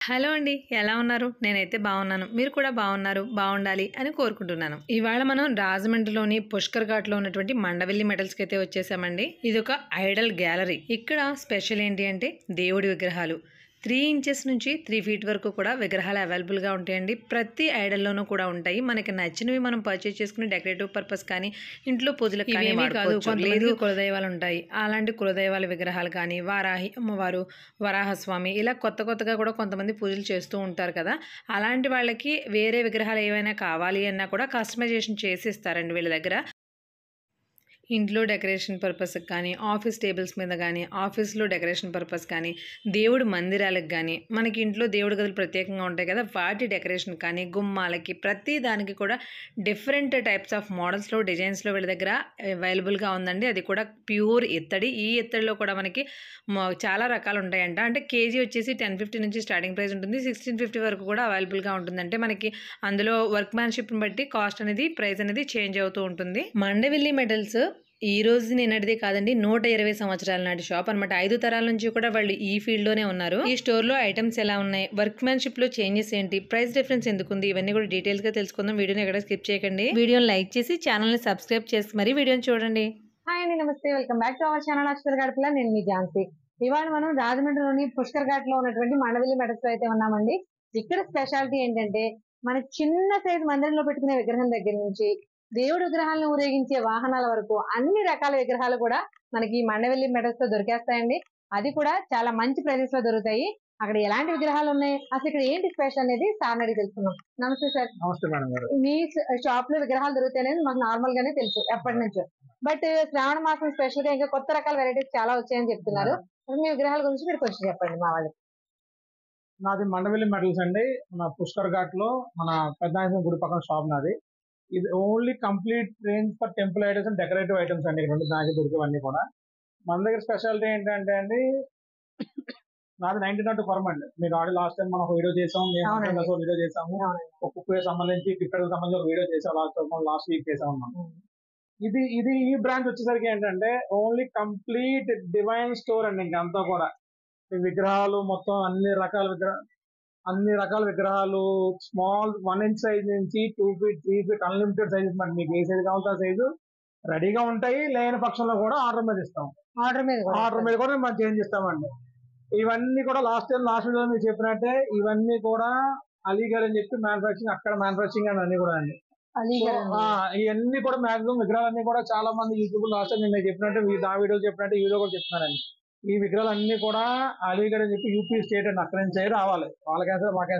Hello అండి ఎలా ఉన్నారు నేనైతే బాగున్నాను మీరు కూడా బాగున్నారు బాగుండాలి అని కోరుకుంటున్నాను ఇవాళ మనం రాజమండ్రిలోని పుష్కర్ ఘాట్ లో ఉన్నటువంటి మండవెల్లి మెటల్స్ కి అయితే వచ్చేసామండి ఇది ఒక ఐడల్ గ్యాలరీ ఇక్కడ స్పెషల్ ఏంటి అంటే దేవుడి విగ్రహాలు త్రీ ఇంచెస్ నుంచి త్రీ ఫీట్ వరకు కూడా విగ్రహాలు అవైలబుల్గా ఉంటాయండి ప్రతి ఐడల్లోనూ కూడా ఉంటాయి మనకి నచ్చినవి మనం పర్చేస్ చేసుకుని డెకరేటివ్ పర్పస్ కానీ ఇంట్లో పూజలకు కానీ ఇవేమీ కాదు, వాడుకోవచ్చు. కొంతమందికి లేదు కులదైవాలు ఉంటాయి అలాంటి కులదైవాల విగ్రహాలు కానీ వారాహి అమ్మవారు వరాహస్వామి ఇలా కొత్త కొత్తగా కూడా కొంతమంది పూజలు చేస్తూ ఉంటారు కదా అలాంటి వాళ్ళకి వేరే విగ్రహాలు ఏవైనా కావాలి అన్నా కూడా కస్టమైజేషన్ చేసి ఇస్తారండి వీళ్ళ దగ్గర ఇంట్లో డెకరేషన్ పర్పస్కి కానీ ఆఫీస్ టేబుల్స్ మీద కానీ ఆఫీస్లో డెకరేషన్ పర్పస్ కానీ దేవుడు మందిరాలకు కానీ మనకి ఇంట్లో దేవుడి గదులు ప్రత్యేకంగా ఉంటాయి కదా వాటి డెకరేషన్ కానీ గుమ్మాలకి ప్రతి దానికి కూడా డిఫరెంట్ టైప్స్ ఆఫ్ మోడల్స్లో డిజైన్స్లో వీళ్ళ దగ్గర అవైలబుల్గా ఉందండి అది కూడా ప్యూర్ ఇత్తడి ఈ ఇత్తడిలో కూడా మనకి మ- చాలా రకాలు ఉంటాయంట అంటే కేజీ వచ్చేసి టెన్ ఫిఫ్టీ నుంచి స్టార్టింగ్ ప్రైస్ ఉంటుంది సిక్స్టీన్ ఫిఫ్టీ వరకు కూడా అవైలబుల్గా ఉంటుంది అంటే మనకి అందులో వర్క్ మ్యాన్షిప్ని బట్టి కాస్ట్ అనేది ప్రైస్ అనేది చేంజ్ అవుతూ ఉంటుంది మండవిల్లి మెటల్స్ ఈ రోజు నిన్నటిది కాదండి నూట ఇరవై సంవత్సరాల నాటి షాప్ అన్నమాట ఐదు తరాల నుంచి కూడా వాళ్ళు ఈ ఫీల్డ్ లోనే ఉన్నారు ఈ స్టోర్ లో ఐటమ్స్ ఎలా ఉన్నాయి వర్క్ మ్యాన్షిప్ లో చేంజెస్ ఏంటి ప్రైస్ డిఫరెన్స్ ఎందుకుంది ఇవన్నీ కూడా డీటెయిల్స్ గా తెలుసుకుందాం వీడియోని ఎక్కడ స్కిప్ చేయకండి వీడియోని లైక్ చేసి ఛానల్ ని సబ్స్క్రైబ్ చేసి మరి వీడియోని చూడండి హాయ్ అండి నమస్తే welcome back to our channel Akshar Gadapala నేను మీ ఝాన్సీ ఇవాళ మనం రాజమండ్రిలోని పుష్కర్ ఘాట్ లో ఉన్నటువంటి మండవల్లి మెటల్స్ లో అయితే ఉన్నామండి ఇక్కడ స్పెషాలిటీ ఏంటంటే మన చిన్న సైజు మందిరంలో పెట్టుకునే విగ్రహం దగ్గర నుంచి దేవుడి విగ్రహాలను ఊరేగించే వాహనాల వరకు అన్ని రకాల విగ్రహాలు కూడా మనకి ఈ మండవల్లి మెటల్స్ తో దొరికేస్తాయండి అది కూడా చాలా మంచి ప్రైజెస్ లో దొరుకుతాయి అక్కడ ఎలాంటి విగ్రహాలు ఉన్నాయి అసలు ఇక్కడ ఏంటి స్పెషల్ అనేది సార్ అడిగి తెలుసుకుందాం నమస్తే సార్ నమస్తే మేడం గారు మీ షాప్ లో విగ్రహాలు దొరుకుతాయనేది మాకు నార్మల్ గానే తెలుసు ఎప్పటి నుంచో బట్ శ్రావణ మాసం స్పెషల్ గా ఇంకా కొత్త రకాల వెరైటీస్ చాలా వచ్చాయని చెప్తున్నారు అసలు మీ విగ్రహాల గురించి మీరు కొంచెం చెప్పండి మా వాళ్ళకి నాది మండవెల్లి మెటల్స్ అండి మన పుష్కర్ ఘాట్ లో మన పెద్ద గుడి పక్కన షాప్ నాది ఇది only complete range for temple items and decorative items అండి ఇక్కడ దానికి దొరికేవన్నీ కూడా మన దగ్గర స్పెషాలిటీ ఏంటంటే అండి నాది నైన్టీన్ నాట్ ఫర్మ్ అండి మీరు ఆల్రెడీ లాస్ట్ టైం మనం ఒక వీడియో చేసాం మేము అవునండి. అందరం కలిసి ఒక వీడియో చేసాము అవునండి. ఒక కుక్కకి సంబంధించి టిక్కెట్ సంబంధించి ఒక వీడియో చేసాం లాస్ట్ లాస్ట్ వీక్ చేసాం మనం ఇది ఇది ఈ బ్రాంచ్ వచ్చేసరికి ఏంటంటే ఓన్లీ కంప్లీట్ డివైన్ స్టోర్ అండి ఇంకంతా కూడా ఈ విగ్రహాలు మొత్తం అన్ని రకాల విగ్రహ అన్ని రకాల విగ్రహాలు స్మాల్ వన్ ఇంచ్ సైజ్ నుంచి two feet three feet unlimited sizes మరి మీకు ఏ సైజ్ కావాలంటే ఆ సైజు రెడీగా ఉంటాయి లేని పక్షంలో కూడా ఆర్డర్ మీద ఇస్తాం ఆర్డర్ మీద కూడా ఆర్డర్ మీద కూడా మనం చేంజ్ ఇస్తామండి ఇవన్నీ కూడా లాస్ట్ టైం లాస్ట్ వీడియో మీరు చెప్పినట్టే ఇవన్నీ కూడా అలీగఢ్ అని చెప్పి మ్యానుఫాక్చరింగ్ అక్కడ మ్యానుఫాక్చరింగ్ అని అన్ని కూడా అండి అలీగఢ్ అండి. ఆ, ఇవన్నీ కూడా మాక్సిమం విగ్రహాలన్నీ కూడా చాలా మంది యూట్యూబ్ లాస్ట్ టైం నేను చెప్పినట్టు ఈ- నా వీడియో చెప్పినట్టు ఈ వీడియో కూడా చెప్తున్నానండి ఈ విగ్రహాలు అన్ని కూడా అలీగఢ్ అని చెప్పి యూపీ స్టేట్ అండి అక్కడి నుంచి రావాలి వాళ్ళకైతే మాకైతే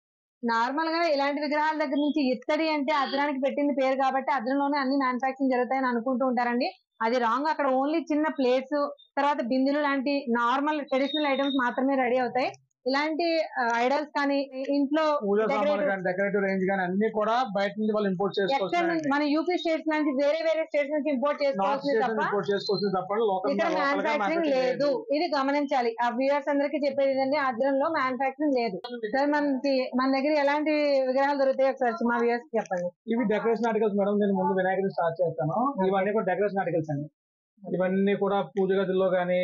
నార్మల్ గా ఇలాంటి విగ్రహాల దగ్గర నుంచి ఇత్తడి అంటే అద్రానికి పెట్టింది పేరు కాబట్టి అద్రంలోనే అన్ని మ్యానుఫాక్చరింగ్ జరుగుతాయని అనుకుంటూ ఉంటారండి అది రాంగ్ అక్కడ ఓన్లీ చిన్న ప్లేట్స్ తర్వాత బిందులు లాంటి నార్మల్ ట్రెడిషనల్ ఐటమ్స్ మాత్రమే రెడీ అవుతాయి ఇలాంటి ఐడల్స్ కానీ ఇంట్లో పూజ సామాన్ decorative- కానీ డెకరేటివ్ రేంజ్ కానీ అన్ని కూడా బయట నుంచి వాళ్ళు ఇంపోర్ట్ ఎక్కడ చేసుకోవచ్చు నుంచి మన యూపీ స్టేట్స్ నుంచి వేరే వేరే స్టేట్స్ నుంచి ఇంపోర్ట్ నార్త్ చేసుకోవాల్సింది స్టేట్ తప్ప ఇంపోర్ట్ చేసుకోవచ్చు తప్ప లోకల్ ఇక్కడ మ్యానుఫాక్చరింగ్ లేదు ఇది గమనించాలి ఆ వ్యూవర్స్ అందరికి చెప్పేది ఏంటంటే ఆధ్వర్యంలో మ్యానుఫాక్చరింగ్ లేదు సార్ మనకి మన దగ్గర ఎలాంటి విగ్రహాలు దొరుకుతాయి ఒకసారి మా వ్యూవర్స్ చెప్పండి ఇవి డెకరేషన్ ఆర్టికల్స్ మేడం నేను ముందు వినాయకుడిని స్టార్ట్ చేస్తాను ఇవన్నీ కూడా డెకరేషన్ ఆర్టికల్స్ అండి ఇవన్నీ కూడా పూజ గదిలో కానీ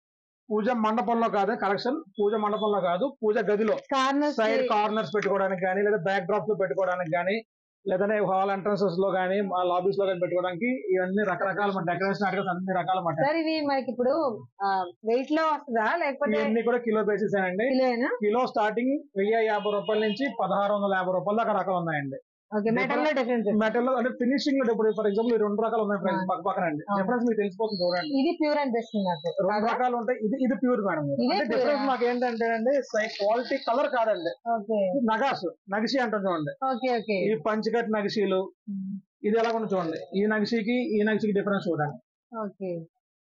పూజ మండపంలో కాదు కలెక్షన్ పూజ మండపంలో కాదు పూజ గదిలో కార్నర్స్ సైడ్ కార్నర్స్ పెట్టుకోవడానికి కానీ లేదా బ్యాక్ డ్రాప్స్ లో పెట్టుకోవడానికి కానీ లేదంటే హాల్ ఎంట్రన్సెస్ లో కానీ లాబీస్ లో కానీ పెట్టుకోవడానికి ఇవన్నీ రకరకాల డెకరేషన్ ఆర్టికల్స్ అన్ని రకాల మాట సార్ ఇవి మనకి ఇప్పుడు వెయిట్ లో వస్తుందా లేకపోతే ఇవన్నీ కూడా కిలో బేసిస్ అండి కిలోనా కిలో స్టార్టింగ్ వెయ్యి యాభై రూపాయల నుంచి పదహారు వందల యాభై రూపాయల దాకా రకాలు ఉన్నాయండి ఓకే మెటల్ లో డిఫరెన్స్ మెటల్ లో అంటే ఫినిషింగ్ లో ఇప్పుడు ఫర్ ఎగ్జాంపుల్ ఈ రెండు రకాలు ఉన్నాయి ఫ్రెండ్స్ పక్క పక్కన అండి ఆ. డిఫరెన్స్ మీకు తెలిసిపోతుంది చూడండి ఇది ప్యూర్ అనిపిస్తుంది నాకు రెండు రకాలు ఉంటాయి ఇది ఇది ప్యూర్ మేడం ఇదే అంటే pure డిఫరెన్స్ ఆ? మాకు ఏంటంటే అండి క్వాలిటీ కలర్ కాదండి ఓకే ఇది నగాసు నగిషి అంటాం చూడండి ఓకే ఓకే ఈ పంచకట్ నగిషీలు ఇది ఎలా ఉంది చూడండి ఈ నగిషికి ఈ నగిషికి డిఫరెన్స్ చూడండి ఓకే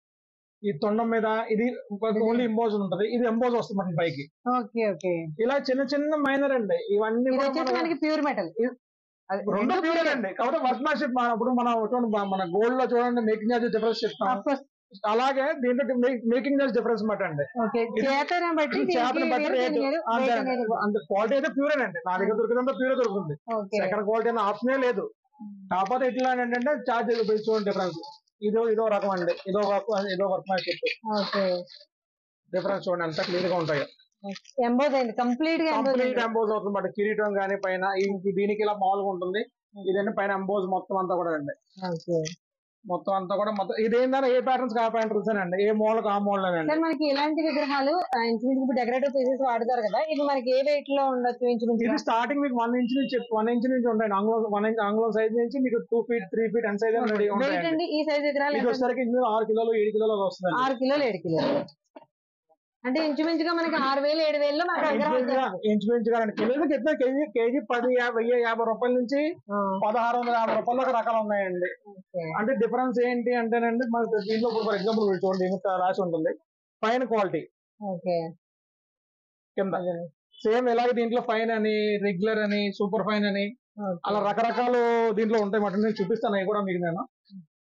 ఈ తొండం మీద ఇది ఓన్లీ ఇంపోజ్ ఉంటది ఇది ఎంపోజ్ వస్తుంది మనకి పైకి ఓకే ఓకే ఇలా చిన్న చిన్న మైనర్ అండి ఇవన్నీ ఇది కూడా వచ్చేసి మన- మనకి ప్యూర్ మెటల్ రెండు ప్యూర్ అండి కాబట్టి వర్క్మాన్షిప్ ఇప్పుడు మనం చూడండి మన- మన గోల్డ్ లో చూడండి మేకింగ్ చార్జ్ డిఫరెన్స్ చెప్తాం అలాగే దీంట్లో మేకింగ్ చార్జ్ డిఫరెన్స్ మాట అండి ఓకే చేతను బట్టి చేపని దీనికి బట్టి వేరు, రేటు దీనికి వేరు, అంతే weight అనేది అండి. అంత క్వాలిటీ అయితే ప్యూర్ అండి నా దగ్గర దొరికినంత ప్యూర్ దొరుకుతుంది ఓకే సెకండ్ క్వాలిటీ అనే ఆప్షనే లేదు కాకపోతే ఎట్లా అని ఏంటంటే చార్జ్ చూడండి డిఫరెన్స్ ఇదో ఇదో రకం అండి ఇదో వర్క్ ఇదో వర్క్ మ్యాన్షిప్ ఓకే డిఫరెన్స్ చూడండి అంత క్లియర్ గా ఉంటాయి ఎంబోజ్ అయింది కంప్లీట్ గా ఎంబోజ్ కంప్లీట్ ఎంబోజ్ అవుతుంది మాట కిరీటం గానీ పైన ఈ- దీనికి ఇలా మామూలుగా ఉంటుంది ఇదండి పైన ఎంబోజ్ మొత్తం అంతా కూడా అండి మొత్తం అంతా కూడా మొత్తం ఇదేంటంటే ఏ ప్యాటర్న్స్ ఆ ప్యాటర్న్స్ అండి ఏ మోడల్ ఆ మోడల్ అండి సార్ మనకి ఇలాంటి విగ్రహాలు ఆ, ఇంచుమించు ఇప్పుడు డెకరేటివ్ పీసెస్ వాడతారు కదా ఇది మనకి ఏ వెయిట్ లో ఉండొచ్చు ఇంచుమించు ఇది స్టార్టింగ్ మీకు వన్ ఇంచ్ నుంచి వన్ ఇంచ్ నుంచి ఉంటాయి ఆంగ్లం వన్ ఇంచ్ ఆంగ్లం సైజ్ నుంచి మీకు టూ ఫీట్ త్రీ ఫీట్ ఎంత సైజ్ రెడీ వెయిట్ ఉంటాయండి అండి ఈ సైజ్ విగ్రహాలు ఇది ఎంత? వచ్చేసరికి ఇందులో ఆరు కిలోలు ఏడు కిలోలు వస్తుంది ఆరు కిలోలు ఏడు కిలోలు అంటే ఇంచుమించుగా మనకి ఆరు వేలు ఏడు వేలలో మనకి ఆ విగ్రహం వచ్చేస్తుంది. ఇంచుమించుగా రెండు కిలోలకి ఎత్తున కేజీ కేజీ పది యాభై వెయ్యి యాభై రూపాయల నుంచి ఆ, పదహారు వందల యాభై రూపాయల దాకా రకాలు ఉన్నాయండి ఓకే. అంటే డిఫరెన్స్ ఏంటి అంటేనండి మనకి దీంట్లో ఫర్ ఎగ్జాంపుల్ చూడండి ఇంత రాసి ఉంటుంది పైన క్వాలిటీ ఓకే కింద సేమ్ ఇలాగే దీంట్లో ఫైన్ అని రెగ్యులర్ అని సూపర్ ఫైన్ అని ఓకే. అలా రకరకాలు దీంట్లో ఉంటాయి మాట నేను చూపిస్తాను అవి కూడా మీకు నేను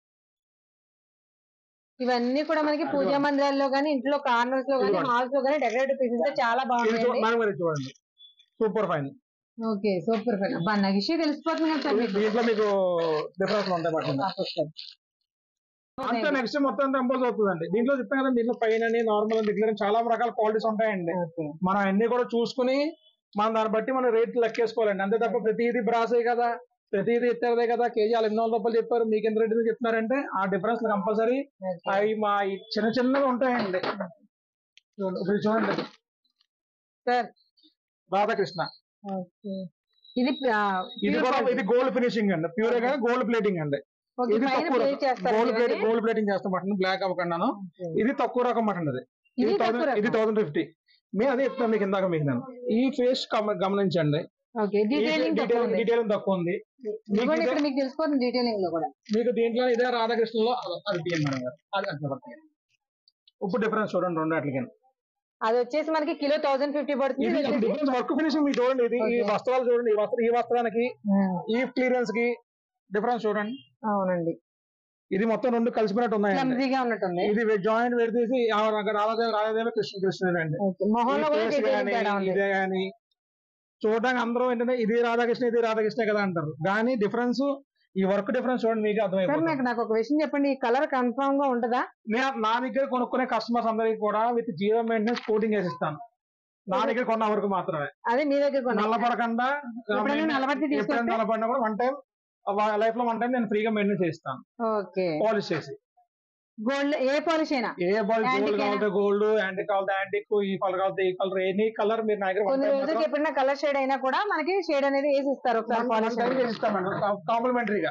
ఇవన్నీ కూడా మనకి పూజా మందిరాల్లో గానీ ఇంట్లో కార్నర్స్ లో గానీ ఇదిగోండి. హాల్స్ లో గానీ డెకరేటివ్ పీసెస్ గా చాలా ఇది చూ- బాగుంటాయండి మనం మరి చూడండి super fine okay super fine అబ్బా నాకు విషయం తెలిసిపోతుంది కదా సార్ మీకు. దీంట్లో మీకు డిఫరెన్స్ ఉంటాయి మాట ఓకే సార్. అంతే నెక్స్ట్ మొత్తం టెంపోజ్ అవుతుందండి దీంట్లో చెప్తాను కదా దీంట్లో పైన అని నార్మల్ రెగ్యులర్ చాలా రకాల క్వాలిటీస్ ఉంటాయండి ఓకే. మనం అన్ని కూడా చూసుకుని మనం దాన్ని బట్టి మనం రేట్ లెక్కేసుకోవాలండి అంతే తప్ప ప్రతిదీ బ్రాసే కదా ప్రతిదీ ఎత్తారదే కదా కేజీ వాళ్ళు ఎన్నో రూపాయలు చెప్పారు మీకు ఎంత రేట్ చెప్తున్నారంటే ఆ డిఫరెన్స్ కంపల్సరీ ఓకే. అవి మా ఈ చిన్న చిన్నగా ఉంటాయండి చూడండి, ఇప్పుడు చూడండి సార్ రాధాకృష్ణ ఓకే. ఇది ఆ, ఇది pure కూడా gold. ఇది గోల్డ్ ఫినిషింగ్ అండి ప్యూర్ గా గోల్డ్ ప్లేటింగ్ అండి ఓకే, ఇది పైన తక్కువ plate చేస్తారు గోల్డ్ కదా ప్లేట్ ఇది? గోల్డ్ ప్లేటింగ్ చేస్తాం మటన్ బ్లాక్ అవ్వకుండాను ఓకే. ఇది తక్కువ రకం మటన్ అది ఇది ఇది తక్కువ థౌసండ్ ఇది రకం. థౌసండ్ ఫిఫ్టీ మేము అదే చెప్తాను మీకు ఇందాక మీకు నేను ఈ ఫేస్ గమనించండి ఓకే డీటెయిలింగ్ తక్కువ ఉంది. డీటెయిల్ తక్కువ ఉంది మీకు ఇదిగోండి ఇదే- ఇక్కడ మీకు తెలిసిపోతుంది డీటెయిలింగ్ లో కూడా మీకు దీంట్లో ఇదే రాధాకృష్ణలో అది- అది తీయండి మేడం గారు అది అట్లా పడుతుంది ఇప్పుడు డిఫరెన్స్ చూడండి రెండు అట్లకి అది వచ్చేసి మనకి కిలో థౌసండ్ ఫిఫ్టీ పడుతుంది ఇది ఇది వచ్చేసి- డిఫరెన్స్ వర్క్ ఫినిషింగ్ మీకు చూడండి ఇది ఈ Okay. వస్త్రాలు చూడండి ఈ వస్త్ర ఈ వస్త్రానికి ఉమ్, ఈ క్లియరెన్స్ కి డిఫరెన్స్ చూడండి అవునండి ఇది మొత్తం రెండు కలిసిపోయినట్టు ఉన్నాయండి క్లమ్జీగా ఉన్నట్టుంది ఇది జాయింట్ పెడితేసి ఆ రక- రాధాదేవి రాధాదేవి కృష్ణ కృష్ణుడు అండి ఓకే. మొహంలో కూడా ఈ face డీటెయిలింగ్ గానీ, తేడా ఉంది ఇదే గాని చూడడానికి అందరూ ఏంటంటే ఇది రాధాకృష్ణ ఇది రాధాకృష్ణ కదా అంటారు కానీ డిఫరెన్స్ ఈ వర్క్ డిఫరెన్స్ చూడండి మీకు సార్ అర్థమైపోతుంది నాకు నాకు ఒక విషయం చెప్పండి ఈ కలర్ కన్ఫర్మ్ గా ఉంటదా నేను నా దగ్గర కొనుక్కునే కస్టమర్స్ అందరికి కూడా విత్ జీరో మెయింటెనెన్స్ కోటింగ్ వేసిస్తాను నా దగ్గర కొన్న వరకు మాత్రమే అదే మీ దగ్గర కొన్నా నల్లపడకుండా ఎప్పుడైనా నల్లబడితే ఎప్పుడైనా తీసుకొస్తే నల్లపడినా కూడా వన్ టైం లైఫ్ లో వన్ టైం నేను ఫ్రీగా మెయింటైన్ చేస్తాను ఓకే పాలిష్ చేసి గోల్డ్ ఏ పాలిష్ అయినా ఏ బాల్ Antique గోల్డ్ ఏనా? కావాలంటే గోల్డ్ యాంటీ కావాలంటే యాంటిక్ ఈ కలర్ కావాలంటే ఈ కలర్ ఎనీ కలర్ మీరు నా దగ్గర వన్ కొన్ని టైం రోజులకి ఎప్పుడైనా కలర్ షేడ్ అయినా కూడా మనకి షేడ్ అనేది వేసి ఇస్తారు ఒకసారి పాలిష్ చేసిస్తామండి కాంప్లిమెంటరీగా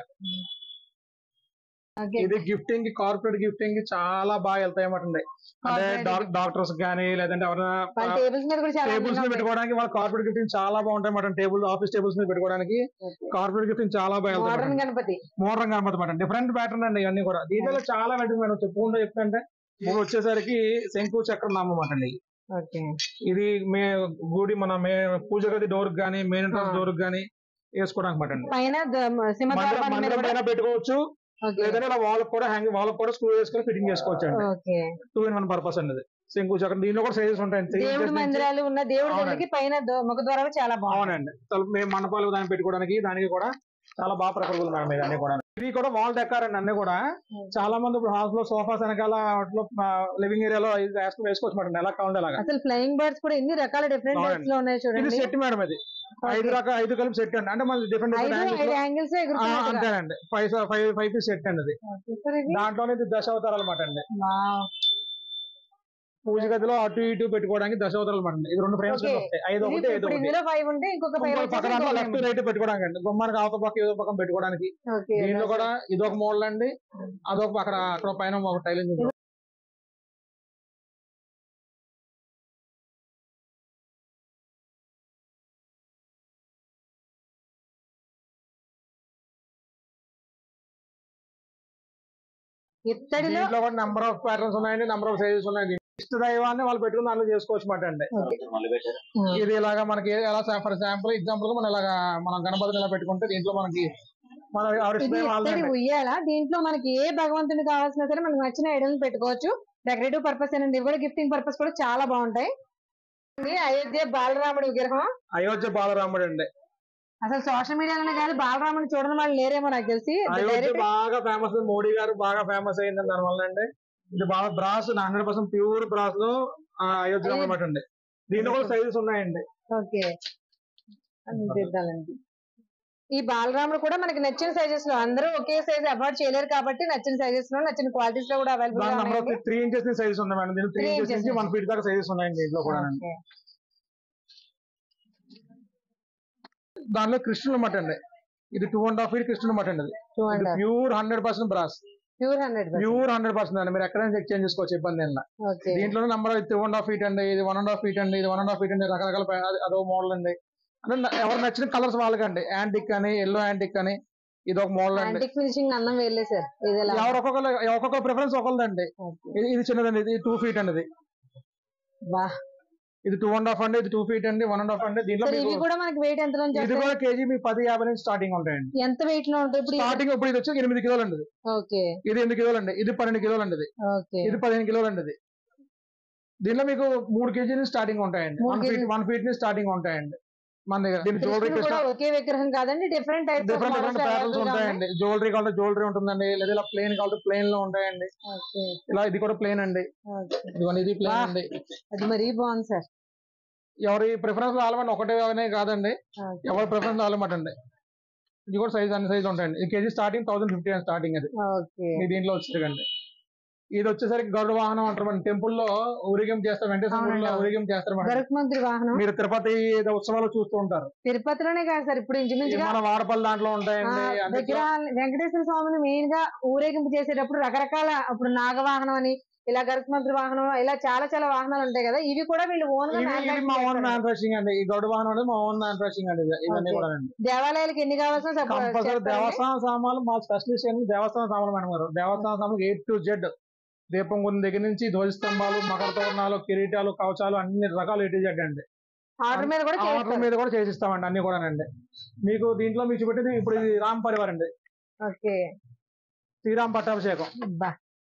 ఓకే ఇది గిఫ్టింగ్ కి కార్పొరేట్ గిఫ్టింగ్ కి చాలా బాగా వెళ్తాయి అన్నమాట అంటే Corporate డాక్టర్స్ కానీ లేదంటే వాళ్ళ ఎవరైనా టేబుల్స్ మీద కూడా చాలా టేబుల్స్ అందంగా మీద ఉంటాయి. పెట్టుకోవడానికి వాళ్ళ కార్పొరేట్ గిఫ్టింగ్ చాలా బాగుంటాయి అన్నమాట టేబుల్ ఆఫీస్ టేబుల్స్ మీద పెట్టుకోవడానికి Okay. కార్పొరేట్ గిఫ్టింగ్ చాలా బాగా మోడర్న్ వెళ్తాయి గణపతి మోడర్న్ కనబడమాట డిఫరెంట్ ప్యాటర్న్ అండి ఇవన్నీ కూడా దీంట్లో చాలా వెంటనే మేడం చెప్పుకుంటూ చెప్తుంటే మూడు వచ్చేసరికి శంకు చక్రం నామమాట అండి ఓకే ఇది మే గుడి మన మే పూజ గది డోర్ గానీ మెయిన్ ఎంట్రన్స్ ఆ. డోర్ గానీ వేసుకోవడానికి అన్నమాట అండి పైన ద- సింహద్వారం మందిరం మీద మందిరం కూడా- పైన పెట్టుకోవచ్చు ఓకే లేదంటే ఇలా వాళ్ళకి కూడా హ్యాంగ్ వాళ్ళకి కూడా స్క్రూ చేసుకొని ఫిట్టింగ్ చేసుకోవచ్చు అండి okay two in one purpose అండి శంకు చక్రం దీనిలో కూడా సైజెస్ ఉంటాయండి Three దేవుడి inches నుంచి- మందిరాలు ఉన్న దేవుడి అవునండి. గదికి పైన దో- ముఖ ద్వారాలు చాలా బాగుంది అవునండి తలుపు మేము మండపాలు దాన్ని పెట్టుకోవడానికి దానికి కూడా చాలా బాగా ప్రిఫరబుల్ మేడం ఇది అన్ని కూడా ఇది కూడా వాల్ డెకార్ అండి అన్ని కూడా చాలా మంది ఇప్పుడు హౌస్ లో సోఫాస్ వెనకాల వాటిలో లివింగ్ ఏరియాలో వేసుకుని వేసుకోవచ్చు మేడం ఎలా కావాలి అలాగా అసలు ఫ్లయింగ్ బర్డ్స్ కూడా ఎన్ని రకాల డిఫరెంట్ అవునండి. టైప్స్ లో ఉన్నాయి ఇది చూడండి సెట్ మేడం ఇది ఐదు రకాల ఐదు కలిపి సెట్ అండి అంటే మళ్ళీ డిఫరెంట్ ఐదు డిఫరెంట్ ఐదు యాంగిల్స్ ఎగురుతున్నాయి అంతేనండి five five five piece set అండి ఇది దాంట్లోనే ఇది దశావతారాలు అనమాట అండి పూజ గదిలో అటు ఇటు పెట్టుకోవడానికి దశావతారాలు అనమాట అండి ఇది రెండు ఫ్రేమ్స్ Okay. వస్తాయి ఐదు ఒకటి ఐదు ఇప్పుడు ఒకటి ఇందులో ఫైవ్ ఉంటే ఇంకొక ఫైవ్ ఇంకో పక్కన లెఫ్ట్ రైట్ పెట్టుకోవడానికి అండి గుమ్మానికి అవత పక్క ఏదో పక్కన పెట్టుకోవడానికి ఓకే దీంట్లో కూడా ఇదొక మోడల్ అండి అదొక అక్కడ అక్కడ పైన ఒక టైలింగ్ ఉంది ఇత్తడిలో దీంట్లో కూడా నెంబర్ ఆఫ్ ప్యాటర్న్స్ ఉన్నాయండి నెంబర్ ఆఫ్ సైజెస్ ఉన్నాయండి ఇష్ట దైవాన్ని వాళ్ళు పెట్టుకుని దాంట్లో చేసుకోవచ్చు మాట అండి ఇది ఇలాగా మనకి ఎలా ఫర్ ఎగ్జాంపుల్ ఎగ్జాంపుల్ గా మనం ఇలాగా మనం గణపతిని ఇలా పెట్టుకుంటే దీంట్లో మనకి మన ఆవిడ ఇది ఇష్టమైన ఇత్తడి వాళ్ళండి ఉయ్యాల దీంట్లో మనకి ఏ భగవంతుని కావాల్సిన సరే మనకు నచ్చిన ఐడల్ని పెట్టుకోవచ్చు డెకరేటివ్ పర్పస్ అండి ఇవి కూడా గిఫ్టింగ్ పర్పస్ కూడా చాలా బాగుంటాయి ఇది అయోధ్య బాలరాముడి విగ్రహం అయోధ్య బాలరాముడు అండి అసలు సోషల్ మీడియాలోనే కాదు బాలరాముని చూడని వాళ్ళు లేరేమో నాకు తెలిసి అయోధ్య డైరెక్ట్ బాగా ఫేమస్ మోడీ గారు బాగా ఫేమస్ అయింది దాని వల్ల అండి ఇది బాగా brass hundred percent pure brass లో ఆ, అయోధ్య అయ్యో. అనమాట అండి దీంట్లో కూడా సైజెస్ ఉన్నాయండి ఓకే అన్ని తీద్దామండి ఈ బాలరాముడు కూడా మనకి నచ్చిన సైజెస్ లో అందరూ ఒకే సైజ్ అవాయిడ్ చేయలేరు కాబట్టి నచ్చిన సైజెస్ లో నచ్చిన క్వాలిటీస్ లో కూడా అవైలబుల్ దాని నెంబర్ ఉన్నాయండి త్రీ ఇంచెస్ సైజెస్ ఉన్నాయి మేడం దీంట్లో త్రీ Three ఇంచెస్ inches నుంచి వన్ నుంచి. ఫీట్ దాకా సైజెస్ ఉన్నాయండి దీంట్లో కూడా ఓకే. దానిలో కృష్ణుడు మట అండి ఇది టూ అండ్ హాఫ్ ఫీట్ కృష్ణుడు మట అండి two and pure hundred percent brass pure hundred pure hundred percent అండి మీరు ఎక్కడైనా చెక్ చేంజ్ చేసుకోవచ్చు ఇబ్బంది ఏం లేదు. ఓకే దీంట్లో number two and half feet అండి ఇది వన్ అండ్ హాఫ్ ఫీట్ అండి ఇది వన్ అండ్ హాఫ్ ఫీట్ అండి రకరకాల పై- అది- అదో మోడల్ అండి అంటే న- ఎవరు నచ్చిన కలర్స్ వాళ్ళకండి యాంటిక్ అని ఎల్లో యాంటిక్ అని ఇది ఒక మోడల్ అండి యాంటిక్ ఫినిషింగ్ అన్నం వేయలే సార్ ఇది ఎలా ఎవరు ఒక్కొక్కరు ఒక్కొక్క ప్రిఫరెన్స్ ఒకళ్ళదండి ఓకే. ఇది ఇది చిన్నదండి ఇది టూ ఫీట్ అండి ఇది బా ఇది టూ అండ్ హాఫ్ అండి ఇది టూ ఫీట్ అండి వన్ అండ్ హాఫ్ అండి దీంట్లో సార్ ఇవి మీకు కూడా మనకి వెయిట్ ఎంత నుంచి ఇది వస్తాయి? కూడా కేజీ మీకు పది యాభై నుంచి స్టార్టింగ్ ఉంటాయండి ఎంత వెయిట్ లో ఉంటాయి ఇప్పుడు స్టార్టింగ్ ఇప్పుడు ఇది వచ్చి ఎనిమిది కిలోలు అండి ఇది. ఓకే ఇది ఎనిమిది కిలోలు అండి ఇది పన్నెండు కిలోలు అండి ఇది ఓకే ఇది పదిహేను కిలోలు అండి ఇది దీనిలో మీకు మూడు కేజీ నుంచి స్టార్టింగ్ ఉంటాయండి మూడు one feet KG- one feet నుంచి స్టార్టింగ్ ఉంటాయండి మన దగ్గర దీని జ్యువెలరీ కృష్ణుడు కూడా ఒకే విగ్రహం కాదండి different types different different patterns ఉంటాయండి జ్యువెలరీ కావాలంటే జ్యువెలరీ ఉంటుందండి లేదా ఇలా ప్లేన్ కావాలంటే ప్లేన్ లో ఉంటాయండి ఓకే ఇలా ఇది కూడా ప్లేన్ అండి ఓకే. ఇదిగోండి ఇది ప్లేన్ వా. అండి అది మరీ బాగుంది సార్ ఎవరి ప్రిఫరెన్స్ రాలమండి ఒకటే అనే కాదండి ఓకే. ఎవరి ప్రిఫరెన్స్ రాలమాట అండి ఇది కూడా సైజ్ అన్ని సైజ్ ఉంటాయండి ఈ కేజీ స్టార్టింగ్ థౌసండ్ ఫిఫ్టీ అని స్టార్టింగ్ అది ఓకే మీ దీంట్లో వచ్చేసరికండి ఇది వచ్చేసరికి గరుడ వాహనం అంటారు మన టెంపుల్ లో ఊరిగం చేస్తారు వెంకటేశ్వర అవునండి, గుడిలో అవును. ఊరిగం చేస్తారు మేడం గరుత్మంతుడి వాహనం మీరు తిరుపతి ఏదో ఉత్సవాలు చూస్తూ ఉంటారు తిరుపతిలోనే కాదు సార్ ఇప్పుడు ఇంచుమించుగా మన వాడపల్లి దాంట్లో ఉంటాయండి ఆ, అందుకే దగ్గర వెంకటేశ్వర స్వామిని మెయిన్ గా ఊరేగింపు చేసేటప్పుడు రకరకాల ఇప్పుడు నాగవాహనం అని ఇలా గరుత్మంతుడి వాహనం ఇలా చాలా చాలా వాహనాలు ఉంటాయి కదా ఇవి కూడా వీళ్ళు ఓన్ గా ఇది ఇది మా ఓన్ manufacture చేస్తారు. మ్యానుఫాక్చరింగ్ అండి ఈ గరుడ వాహనం అనేది మా ఓన్ మ్యానుఫాక్చరింగ్ అండి ఇది- ఇవన్నీ Okay. కూడా అండి దేవాలయాలకు ఎన్ని కావాల్సిన కంపల్సరీ దేవస్థాన సామాన్లు మా స్పెషలిస్ట్ ఏంటి దేవస్థాన సామాన్లు మేడం గారు దేవస్థాన సామాన్లు ఏ టు జెడ్ దీపం కొన్ని దగ్గర నుంచి ధ్వజస్తంభాలు మకర తోరణాలు కిరీటాలు కవచాలు అన్ని రకాలు ఏ టు జెడ్ అండి ఆర్డర్ మీద కూడా ఆర్డర్ చేస్తారు మీద కూడా చేసిస్తామండి అన్ని కూడా అండి మీకు దీంట్లో మీకు చూపెట్టేది ఇప్పుడు ఇది రామ్ పరివార్ అండి ఓకే శ్రీరామ్ పట్టాభిషేకం బా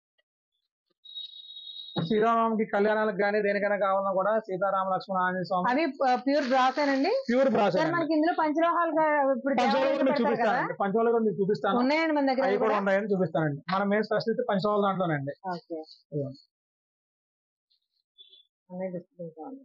శ్రీరామకి కళ్యాణాలకు కానీ దేనికైనా కావాలన్నా కూడా సీతారామ లక్ష్మణ ఆంజనేయ స్వామి అవి ప్యూర్ బ్రాస్ అండి ప్యూర్ ప్రాసెస్ సార్ మనకి ఇందులో పంచలోహాలు గా- ఇప్పుడు పంచవాళ్ళు దేవాలయాలు కూడా మీకు పెడతారు కదా చూపిస్తానండి పంచవాళ్ళు కూడా మీకు చూపిస్తాను ఉన్నాయండి మన దగ్గర అవి అవి కూడా కూడా? ఉన్నాయని చూపిస్తానండి మన మెయిన్ స్పెషలిస్ట్ పంచవాళ్ళ దాంట్లోనండి ఓకే ఇదిగోండి. అన్నీ డిస్ప్లేస్ ఉన్నాయి.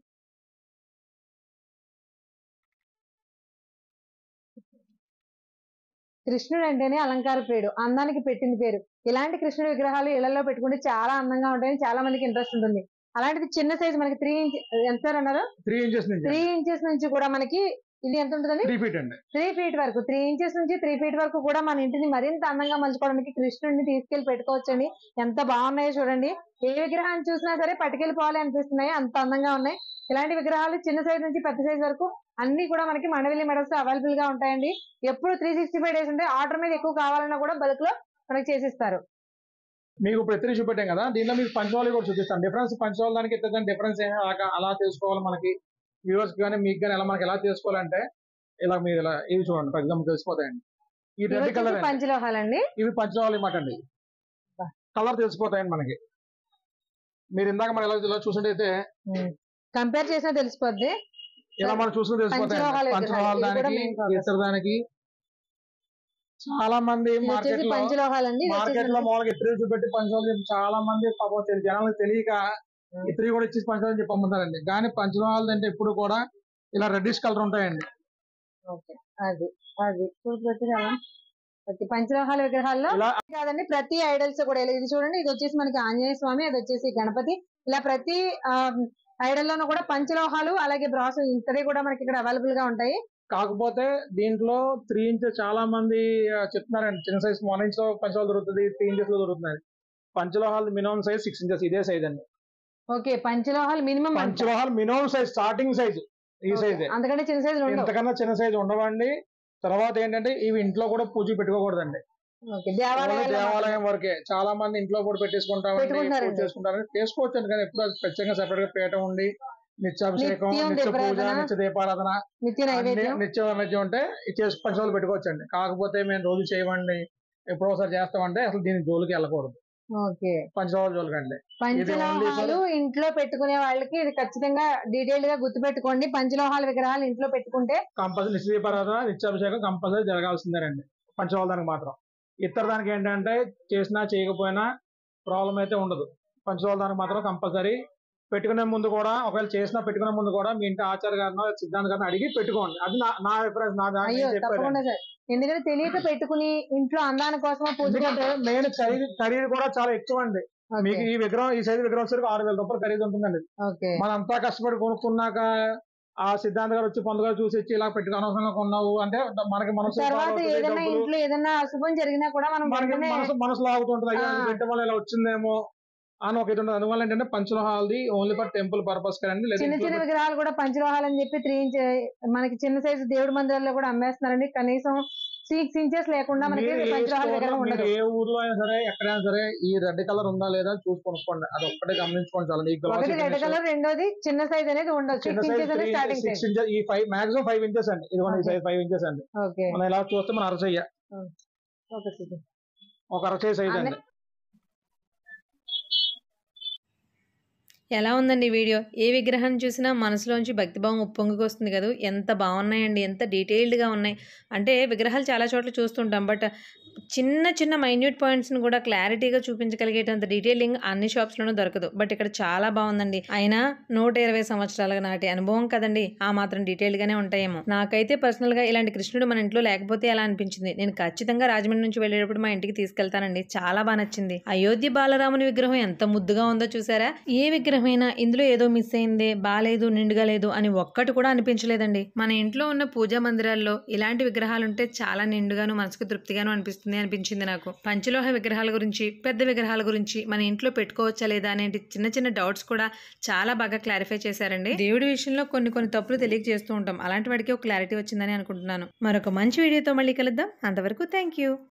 కృష్ణుడు అంటేనే అలంకార ప్రియుడు అందానికి పెట్టింది పేరు ఇలాంటి కృష్ణుడి విగ్రహాలు ఇళ్లలో పెట్టుకుంటే చాలా అందంగా ఉంటాయని చాలా మందికి ఇంట్రెస్ట్ ఉంటుంది అలాంటిది చిన్న సైజ్ మనకి త్రీ ఇంచ్ ఎంత సార్ అన్నారు త్రీ ఇంచెస్ నుంచి త్రీ ఇంచెస్ నుంచి కూడా మనకి ఇది ఎంత ఉంటుందండి త్రీ ఫీట్ అండి త్రీ ఫీట్ వరకు త్రీ ఇంచెస్ నుంచి త్రీ ఫీట్ వరకు కూడా మన ఇంటిని మరింత అందంగా మలుచుకోవడానికి కృష్ణుడిని తీసుకెళ్లి పెట్టుకోవచ్చండి ఎంత బాగున్నాయో చూడండి ఏ విగ్రహాన్ని చూసినా సరే పట్టుకెళ్ళిపోవాలి అనిపిస్తున్నాయి అంత అందంగా ఉన్నాయి ఇలాంటి విగ్రహాలు చిన్న సైజ్ నుంచి పెద్ద సైజ్ వరకు అన్ని కూడా మనకి మండవిల్లి మెడల్స్ అవైలబుల్ గా ఉంటాయండి ఎప్పుడు త్రీ సిక్స్టీ ఫైవ్ డేస్ ఉంటాయి ఆర్డర్ మీద ఎక్కువ కావాలన్నా కూడా బల్క్ లో మనకి చేసిస్తారు మీకు ఇప్పుడు ఎత్తులు చూపెట్టాం కదా దీనిలో మీకు పంచవాళ్ళు కూడా చూపిస్తాను డిఫరెన్స్ పంచవాళ్ళ దానికి ఎత్తుగా డిఫరెన్స్ ఏమి అలా అలా తెలుసుకోవాలి మనకి వ్యూవర్స్ కానీ మీకు కానీ ఎలా మనకి ఎలా తెలుసుకోవాలంటే ఇలా మీరు ఇలా ఇవి చూడండి ఫర్ ఎగ్జాంపుల్ తెలిసిపోతాయండి ఈ ఇవి రెడ్ వచ్చేసి కలర్ పంచలోహాలండి ఇవి పంచవాళ్ళు మాట అండి బా. కలర్ తెలిసిపోతాయండి మనకి మీరు ఇందాక మనం ఇలా ఇలా చూసినట్టయితే కంపేర్ చేసినా తెలిసిపోద్ది ఇలా మనం చూసుకుని పంచలోహాలు తెలిసిపోతాయండి పంచవాళ్ళ విగ్రహాలు. ఇవి కూడా దానికి main focus. ఇతర దానికి చాలా మంది ఇది మార్కెట్ వచ్చేసి లో పంచలోహాలండి ఇది మార్కెట్ లో వచ్చేసి మామూలుగా ఇత్తులు చూపెట్టి పంచవాళ్ళు చాలా మంది పాపం తెలి- జనాలకు తెలియక ఇత్తులు కూడా ఇచ్చి పంచవాళ్ళు చెప్పి అమ్ముతారండి కానీ పంచవాళ్ళు అంటే ఎప్పుడు కూడా ఇలా రెడ్డిష్ కలర్ ఉంటాయండి ఓకే అది అది చూడు ప్రతి కాలం ఓకే పంచలోహాల విగ్రహాల్లో ఇలా కాదండి ప్రతి ఐడల్స్ కూడా ఇలా ఇది చూడండి ఇది వచ్చేసి మనకి ఆంజనేయ స్వామి అది వచ్చేసి గణపతి ఇలా ప్రతి ఐడల్ లోనూ కూడా పంచలోహాలు అలాగే బ్రాస్ ఇంతవి కూడా మనకి ఇక్కడ అవైలబుల్ గా ఉంటాయి కాకపోతే దీంట్లో త్రీ ఇంచెస్ చాలా మంది ఆ, చెప్తున్నారండి చిన్న సైజ్ వన్ ఇంచ్ లో పంచవాళ్ళు దొరుకుతుంది త్రీ ఇంచెస్ లో దొరుకుతుంది పంచలోహాల్ మినిమం సైజ్ సిక్స్ ఇంచెస్ ఇదే సైజ్ అండి ఓకే పంచలోహాలు మినిమం పంచలోహాల్ మినిమం సైజ్ స్టార్టింగ్ సైజ్ ఈ సైజ్ అంతకంటే చిన్న సైజు ఉండవు ఇంతకన్నా చిన్న సైజ్ ఉండవండి తర్వాత ఏంటంటే ఇవి ఇంట్లో కూడా పూజ పెట్టుకోకూడదండి ఓకే ఓన్లీ దేవాలయాలు దేవాలయం వరకే చాలా మంది ఇంట్లో కూడా పెట్టేసుకుంటామండి పెట్టుకుంటారండి. పూజ చేసుకుంటారు చేసుకోవచ్చు కానీ ఎప్పుడు అది ప్రత్యేకంగా సెపరేట్ గా పీఠం ఉండి నిత్యాభిషేకం నిత్యం నిత్య పూజ దీపారాధన, నిత్య దీపారాధన నిత్య అన్ని నైవేద్యం నిత్య నైవేద్యం ఉంటే ఇది చేసి పంచవాళ్ళు పెట్టుకోవచ్చండి కాకపోతే మేము రోజు చేయమండి ఎప్పుడో ఒకసారి చేస్తామంటే అసలు దీని జోలికి వెళ్ళకూడదు ఓకే పంచవాళ్ళ జోలికి అండి పంచలోహాలు ఇంట్లో పెట్టుకునే వాళ్ళకి ఇది ఖచ్చితంగా డీటెయిల్ గా గుర్తు పెట్టుకోండి పంచలోహాల విగ్రహాలు ఇంట్లో పెట్టుకుంటే కంపల్సరీ నిత్య దీపారాధన నిత్యాభిషేకం కంపల్సరీ జరగాల్సిందేనండి పంచవాళ్ళ దానికి మాత్రం ఇతర దానికి ఏంటంటే చేసినా చేయకపోయినా ప్రాబ్లం అయితే ఉండదు పంచవాళ్ళ దానికి మాత్రం కంపల్సరీ పెట్టుకునే ముందు కూడా ఒకవేళ చేసినా పెట్టుకునే ముందు కూడా మీ ఇంటి ఆచార్య గారినో సిద్ధాంత్ గారిని అడిగి పెట్టుకోండి అది నా నా అభిప్రాయం నా దాని అయ్యో నేను చెప్పాను తప్పకుండా సార్ ఎందుకంటే తెలియక పెట్టుకుని ఇంట్లో అందాని కోసమో పూజ ఎందుకంటే మెయిన్ ఖరీదు ఖరీదు కూడా చాలా ఎక్కువ అండి మీకు ఈ విగ్రహం ఈ సైజు విగ్రహం వచ్చేసరికి ఆరు వేల రూపాయలు ఖరీదు ఉంటుందండి ఓకే మనం అంతా కష్టపడి కొనుక్కున్నాక ఆ సిద్ధాంత గారు వచ్చి పండుగ చూసి వచ్చి ఇలా పెట్టుకు అనవసరంగా కొన్నావు అంటే మనకి మనసు తర్వాత బాధపడుతుంది, ఏదైనా డబ్బులు. ఇంట్లో ఏదైనా అశుభం జరిగినా కూడా మనం మనకి వెంటనే మనసు మనసు లాగుతుంటది అయ్యో ఆ. ఇది పెట్టడం వల్ల ఇలా వచ్చిందేమో అని ఒక ఇది ఉంటుంది అందువల్ల ఏంటంటే పంచలోహాలది ఓన్లీ ఫర్ టెంపుల్ పర్పస్ కదండి లేదా చిన్న ఇంట్లో చిన్న విగ్రహాలు కూడా పంచలోహాలు అని చెప్పి త్రీ ఇంచ్ మనకి చిన్న సైజు దేవుడి మందిరాల్లో కూడా అమ్మేస్తున్నారండి కనీసం సిక్స్ ఇంచెస్ లేకుండా మనకి మీరు ఏ పంచలోహాల store లో, విగ్రహం మీరు ఉండదు ఏ ఊర్లో అయినా సరే ఎక్కడైనా సరే ఈ రెడ్ కలర్ ఉందా లేదా చూసి కొనుక్కోండి అది ఒక్కటే గమనించుకోండి చాలా ఈ glossy ఒకటి రెడ్ finish, కలర్ రెండోది చిన్న సైజ్ అనేది ఉండదు చిన్న సిక్స్ సైజ్ ఇంచెస్ అనేది స్టార్టింగ్ సిక్స్ సైజ్ ఇంచెస్ ఈ ఫైవ్ మాక్సిమం ఫైవ్ ఇంచెస్ అండి ఇది ఈ Okay. సైజ్ ఫైవ్ ఇంచెస్ అండి ఓకే మనం ఇలా చూస్తే మన అరచేయ ఓకే సార్ ఒక అరచేయ సైజ్ అండి ఎలా ఉందండి ఈ వీడియో ఏ విగ్రహాన్ని చూసినా మనసులోంచి భక్తిభావం ఉప్పొంగుకు వస్తుంది కదా ఎంత బాగున్నాయండి ఎంత డీటెయిల్డ్గా ఉన్నాయి అంటే విగ్రహాలు చాలా చోట్ల చూస్తుంటాం బట్ చిన్న చిన్న మైన్యూట్ పాయింట్స్ని కూడా క్లారిటీగా చూపించగలిగేటంత డీటెయిలింగ్ అన్ని షాప్స్లోనూ దొరకదు బట్ ఇక్కడ చాలా బాగుందండి అయినా నూట ఇరవై సంవత్సరాల నాటి అనుభవం కదండి ఆ మాత్రం డీటెయిల్డ్గానే ఉంటాయేమో నాకైతే పర్సనల్గా ఇలాంటి కృష్ణుడు మన ఇంట్లో లేకపోతే ఎలా అనిపించింది నేను ఖచ్చితంగా రాజమండ్రి నుంచి వెళ్ళేటప్పుడు మా ఇంటికి తీసుకెళ్తానండి చాలా బాగా నచ్చింది అయోధ్య బాలరాముని విగ్రహం ఎంత ముద్దుగా ఉందో చూసారా ఏ విగ్రహమైనా ఇందులో ఏదో మిస్ అయిందే బాలేదు నిండుగా లేదు అని ఒక్కటి కూడా అనిపించలేదండి మన ఇంట్లో ఉన్న పూజా మందిరాల్లో ఇలాంటి విగ్రహాలు ఉంటే చాలా నిండుగాను మనసుకు తృప్తిగాను అనిపిస్తుంది అనిపించింది నాకు పంచలోహ విగ్రహాల గురించి పెద్ద విగ్రహాల గురించి మన ఇంట్లో పెట్టుకోవచ్చా లేదా అనేటి చిన్న చిన్న డౌట్స్ కూడా చాలా బాగా క్లారిఫై చేశారండి దేవుడి విషయంలో కొన్ని కొన్ని తప్పులు తెలియక చేస్తూ ఉంటాం అలాంటి వాడికి ఒక క్లారిటీ వచ్చిందని అనుకుంటున్నాను మరొక మంచి వీడియోతో మళ్ళీ కలుద్దాం అంతవరకు థ్యాంక్ యూ